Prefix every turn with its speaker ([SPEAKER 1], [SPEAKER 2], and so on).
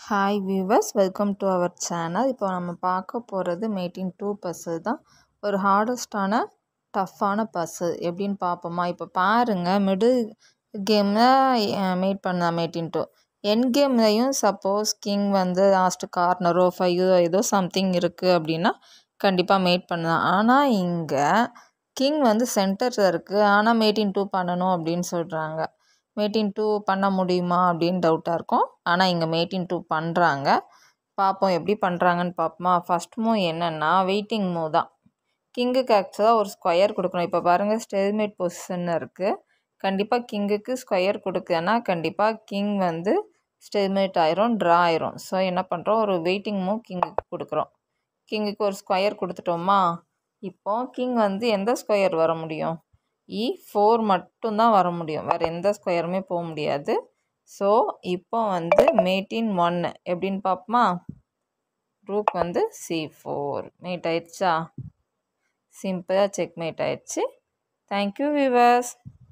[SPEAKER 1] hi viewers welcome to our channel இப்போ நம்ம பார்க்க போகிறது மேட்டின் டூ பஸ்ஸு தான் ஒரு ஹார்டஸ்டான டஃப்பான பஸ்ஸு எப்படின்னு பார்ப்போமா இப்போ பாருங்கள் மிடில் கேமில் மேட் பண்ண மேட்டின் டூ என் கேம்லையும் சப்போஸ் கிங் வந்து லாஸ்ட்டு கார்னரோ ஃபைவோ ஏதோ சம்திங் இருக்குது அப்படின்னா கண்டிப்பாக மேட் பண்ணலாம் ஆனால் இங்கே கிங் வந்து சென்டரில் இருக்குது ஆனால் மேட்டின் டூ பண்ணணும் அப்படின்னு சொல்கிறாங்க மேட்டின் டூ பண்ண முடியுமா அப்படின்னு டவுட்டாக இருக்கும் ஆனால் இங்கே மேட்டின் டூ பண்ணுறாங்க பார்ப்போம் எப்படி பண்ணுறாங்கன்னு பார்ப்போமா ஃபஸ்ட் மூவ் என்னென்னா வெயிட்டிங் மூவ் தான் கிங்குக்கு ஆக்சுவலாக ஒரு ஸ்கொயர் கொடுக்கணும் இப்போ பாருங்கள் ஸ்டெல்மேட் பொசிஷன் இருக்குது கண்டிப்பாக கிங்குக்கு ஸ்கொயர் கொடுக்கலன்னா கண்டிப்பாக கிங் வந்து ஸ்டெல்மேட் ஆயிரும் ட்ரா ஆயிரும் ஸோ என்ன பண்ணுறோம் ஒரு வெயிட்டிங் மூவ் கிங்குக்கு கொடுக்குறோம் கிங்குக்கு ஒரு ஸ்கொயர் கொடுத்துட்டோமா இப்போ கிங் வந்து எந்த ஸ்கொயர் வர முடியும் இ ஃபோர் மட்டும்தான் வர முடியும் வேறு எந்த ஸ்கொயருமே போக முடியாது ஸோ இப்போ வந்து மேட்டின் ஒன்று எப்படின்னு பார்ப்போமா ரூக் வந்து சி ஃபோர் மேட் ஆயிடுச்சா சிம்பிளாக செக் மேட் ஆயிடுச்சு தேங்க்யூ விவர்ஸ்